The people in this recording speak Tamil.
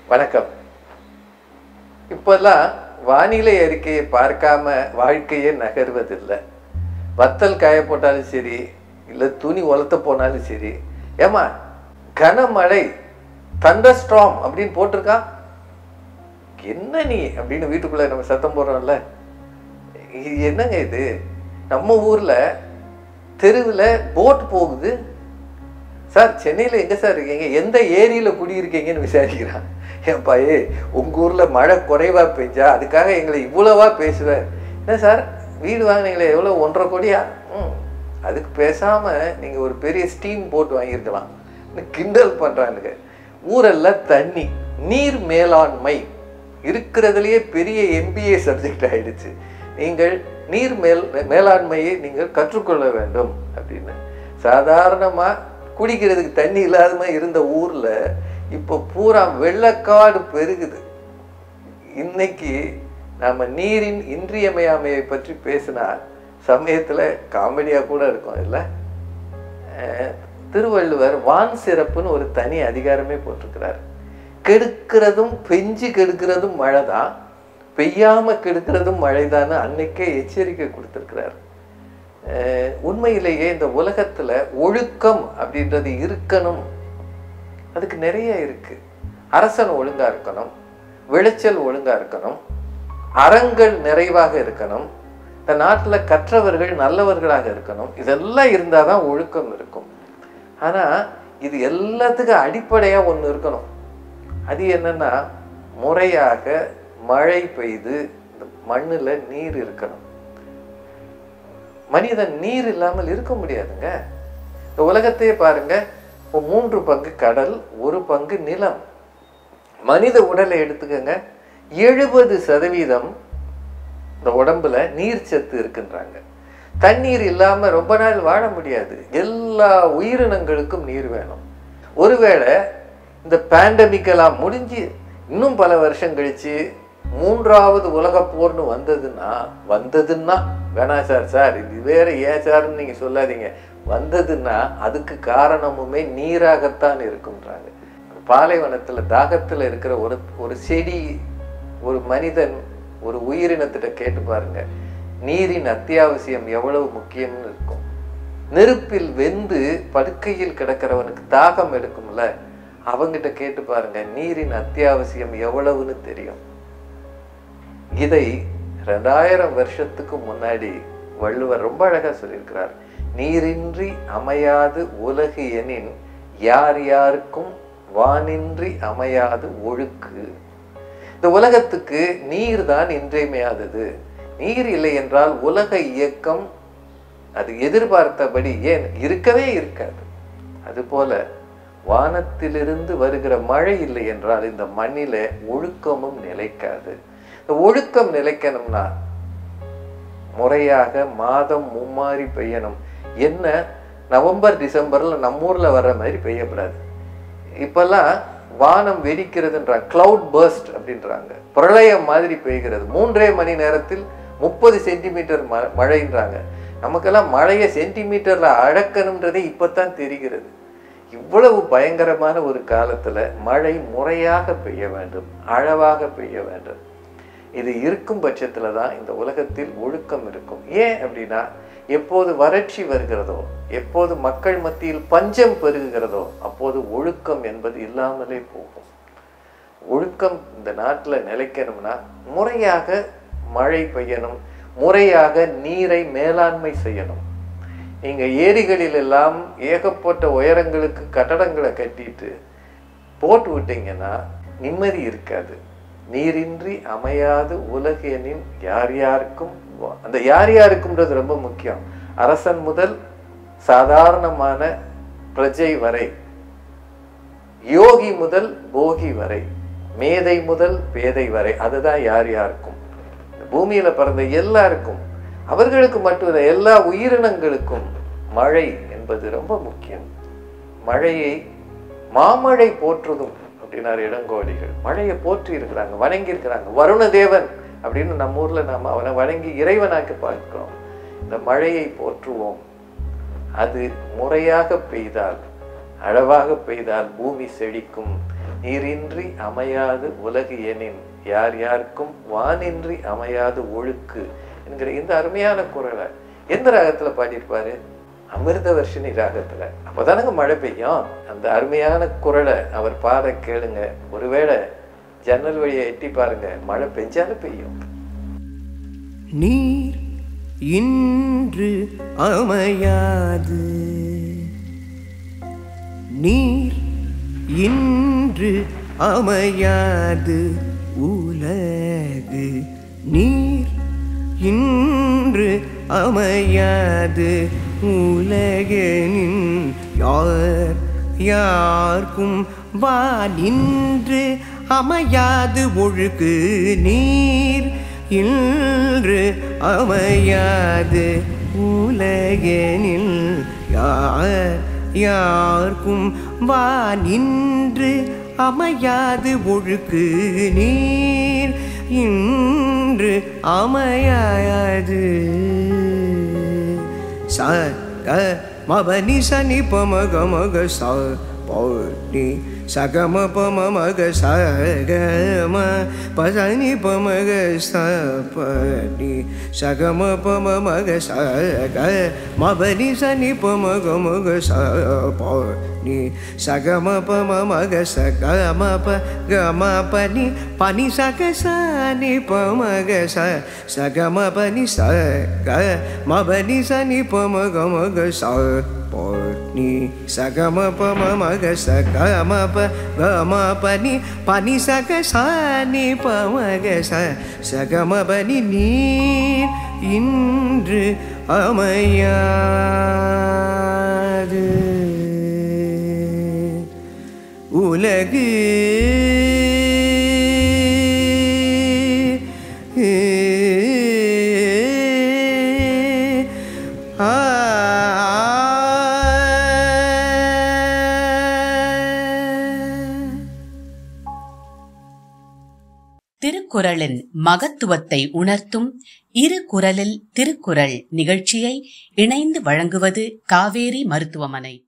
வணக்கம் இப்போல்லாம் வானிலை அறிக்கையை பார்க்காம வாழ்க்கையே நகர்வதில்லை வத்தல் காய போட்டாலும் சரி இல்லை துணி உலர்த்த போனாலும் சரி ஏமா கனமழை தண்டர்ஸ்ட்ராம் அப்படின்னு போட்டிருக்கா என்ன நீ அப்படின்னு வீட்டுக்குள்ள நம்ம சத்தம் போடுறோம்ல இது என்னங்க இது நம்ம ஊர்ல தெருவில் போட் போகுது சார் சென்னையில் எங்கே சார் இருக்கீங்க எந்த ஏரியில் குடியிருக்கீங்கன்னு விசாரிக்கிறான் ஏன்பா ஏ உங்கள் ஊரில் மழை குறைவாக பெஞ்சா அதுக்காக எங்களை இவ்வளவா பேசுவேன் என்ன சார் வீடு வாங்கினீங்களே எவ்வளோ ஒன்றரை கோடியா ம் அதுக்கு பேசாமல் நீங்கள் ஒரு பெரிய ஸ்டீம் போட்டு வாங்கியிருக்கலாம் கிண்டல் பண்ணுறானுங்க ஊரெல்லாம் தண்ணி நீர் மேலாண்மை இருக்கிறதுலையே பெரிய எம்பிஏ சப்ஜெக்ட் ஆயிடுச்சு நீங்கள் நீர் மேல் மேலாண்மையை நீங்கள் கற்றுக்கொள்ள வேண்டும் அப்படின்னு சாதாரணமாக குடிக்கிறதுக்கு தண்ணி இல்லாத மாதிரி இருந்த ஊரில் இப்போ பூரா வெள்ளக்காடு பெருகுது இன்னைக்கு நம்ம நீரின் இன்றியமையாமையை பற்றி பேசினா சமயத்தில் காமெடியாக கூட இருக்கும் இல்லை அஹ், திருவள்ளுவர் வான் சிறப்புன்னு ஒரு தனி அதிகாரமே போட்டிருக்கிறார் கெடுக்கிறதும் பெஞ்சு கெடுக்கிறதும் மழை தான் பெய்யாம கெடுக்கிறதும் மழைதான்னு அன்னைக்கே எச்சரிக்கை கொடுத்திருக்கிறார் அஹ், உண்மையிலேயே இந்த உலகத்துல ஒழுக்கம் அப்படின்றது இருக்கணும் அதுக்கு நிறைய இருக்கு அரசன் ஒழுங்கா இருக்கணும் விளைச்சல் ஒழுங்கா இருக்கணும் அறங்கள் நிறைவாக இருக்கணும் இந்த நாட்டுல கற்றவர்கள் நல்லவர்களாக இருக்கணும் இதெல்லாம் இருந்தாதான் ஒழுக்கம் இருக்கும் ஆனா இது எல்லாத்துக்கும் அடிப்படையா ஒண்ணு இருக்கணும் அது என்னன்னா முறையாக மழை பெய்து இந்த மண்ணுல நீர் இருக்கணும் மனிதன் நீர் இல்லாமல் இருக்க முடியாதுங்க இந்த உலகத்தையே பாருங்க இப்போ மூன்று பங்கு கடல் ஒரு பங்கு நிலம் மனித உடலை எடுத்துக்கங்க எழுபது சதவீதம் இந்த உடம்புல நீர் சத்து இருக்குன்றாங்க தண்ணீர் இல்லாம ரொம்ப நாள் வாழ முடியாது எல்லா உயிரினங்களுக்கும் நீர் வேணும் ஒருவேளை இந்த பேண்டமிக் எல்லாம் முடிஞ்சு இன்னும் பல வருஷம் கழிச்சு மூன்றாவது உலகப் போர்னு வந்ததுன்னா வந்ததுன்னா வேணாம் சார் சார் இது வேற ஏன் சார்னு நீங்க சொல்லாதீங்க வந்ததுன்னா அதுக்கு காரணமுமே நீராகத்தான் இருக்குன்றாங்க பாலைவனத்துல தாகத்துல இருக்கிற ஒரு ஒரு செடி ஒரு மனிதன் ஒரு உயிரினத்திட்ட கேட்டு பாருங்க நீரின் அத்தியாவசியம் எவ்வளவு முக்கியம்னு இருக்கும் நெருப்பில் வெந்து படுக்கையில் கிடக்கிறவனுக்கு தாகம் எடுக்கும்ல அவங்கிட்ட கேட்டு பாருங்க நீரின் அத்தியாவசியம் எவ்வளவுன்னு தெரியும் இதை ரெண்டாயிரம் வருஷத்துக்கு முன்னாடி வள்ளுவர் ரொம்ப அழகா சொல்லியிருக்கிறார் நீரின்றி அமையாது உலகு எனின் யார் யாருக்கும் வானின்றி அமையாது ஒழுக்கு இந்த உலகத்துக்கு நீர் தான் இன்றியமையாதது நீர் இல்லை என்றால் உலக இயக்கம் அது எதிர்பார்த்தபடி ஏன் இருக்கவே இருக்காது அதுபோல வானத்திலிருந்து வருகிற மழை இல்லை என்றால் இந்த மண்ணில ஒழுக்கமும் நிலைக்காது இந்த ஒழுக்கம் நிலைக்கணும்னா முறையாக மாதம் மும்மாறி பெய்யணும் என்ன நவம்பர் டிசம்பர்ல நம்ம ஊர்ல வர்ற மாதிரி பெய்யக்கூடாது இப்பெல்லாம் வானம் வெடிக்கிறதுன்றாங்க கிளவுட் பர்ஸ்ட் அப்படின்றாங்க பிரளயம் மாதிரி பெய்கிறது மூன்றே மணி நேரத்தில் முப்பது சென்டிமீட்டர் ம மழைன்றாங்க நமக்கெல்லாம் மழையை சென்டிமீட்டர்ல அளக்கணுன்றதே இப்பதான் தெரிகிறது இவ்வளவு பயங்கரமான ஒரு காலத்துல மழை முறையாக பெய்ய வேண்டும் அளவாக பெய்ய வேண்டும் இது இருக்கும் பட்சத்துல தான் இந்த உலகத்தில் ஒழுக்கம் இருக்கும் ஏன் அப்படின்னா எப்போது வறட்சி வருகிறதோ எப்போது மக்கள் மத்தியில் பஞ்சம் பெருகுகிறதோ அப்போது ஒழுக்கம் என்பது இல்லாமலே போகும் ஒழுக்கம் இந்த நாட்டில் நிலைக்கணும்னா முறையாக மழை பெய்யணும் முறையாக நீரை மேலாண்மை செய்யணும் நீங்க ஏரிகளில் எல்லாம் ஏகப்பட்ட உயரங்களுக்கு கட்டடங்களை கட்டிட்டு போட்டு விட்டீங்கன்னா நிம்மதி இருக்காது நீரின்றி அமையாது உலகெனின் யார் யாருக்கும் வா- அந்த யார் யாருக்கும்ன்றது ரொம்ப முக்கியம் அரசன் முதல் சாதாரணமான பிரஜை வரை யோகி முதல் போகி வரை மேதை முதல் பேதை வரை அதுதான் யார் யாருக்கும் இந்த பூமியில பிறந்த எல்லாருக்கும் அவர்களுக்கு மட்டுமல்ல எல்லா உயிரினங்களுக்கும் மழை என்பது ரொம்ப முக்கியம் மழையை மாமழை போற்றுதும் அப்படின்னாரு இளங்கோடிகள் மழையை போற்றி இருக்கிறாங்க வணங்கி இருக்கிறாங்க வருணதேவன் அப்படின்னு நம்ம ஊர்ல நாம அவனை வணங்கி இறைவனாக்கி பார்க்கிறோம் இந்த மழையை போற்றுவோம் அது முறையாக பெய்தால் அளவாக பெய்தால் பூமி செழிக்கும் நீரின்றி அமையாது உலகு எனின் யார் யாருக்கும் வானின்றி அமையாது ஒழுக்கு என்கிற இந்த அருமையான குரலை எந்த ராகத்துல பாடியிருப்பாரு அமிர்த வர்ஷினி ராகத்துல அப்பதானங்க மழை பெய்யும் அந்த அருமையான குரலை அவர் பாட கேளுங்க ஒருவேளை ஜன்னல் வழியை எட்டி பாருங்க மழை பெஞ்சாலும் பெய்யும் நீர் இன்று அமையாது நீர் இன்று அமையாது உலகு நீர் இன்று அமையாது உலகெனின் யார் யார்க்கும் வா நின்று அமையாது ஒழுக்கு நீர் இன்று அமையாது உலகெனில் யார் யார்க்கும் வா நின்று அமையாது ஒழுக்கு நீர் இன்று அமையாது ச க மபனி சனி பமக மக ச பௌர்ணி சகம பம மக சகம பசனி பமக சபனி சகம பம மக சக மபனி சனி பமக மக ச பௌர்ணி சகம பம மக சகம ப கம பனி பனி சக சனி பமக ச சகம பனி ச க மபனி சனி பமக மக ச பௌர்ணி சகம பம மக சகம ப கம பனி பனி சக சனி பமக ச சகம பனி நீர் இன்று அமையாது உலகு திருக்குறளின் மகத்துவத்தை உணர்த்தும் இரு குரலில் திருக்குறள் நிகழ்ச்சியை இணைந்து வழங்குவது காவேரி மருத்துவமனை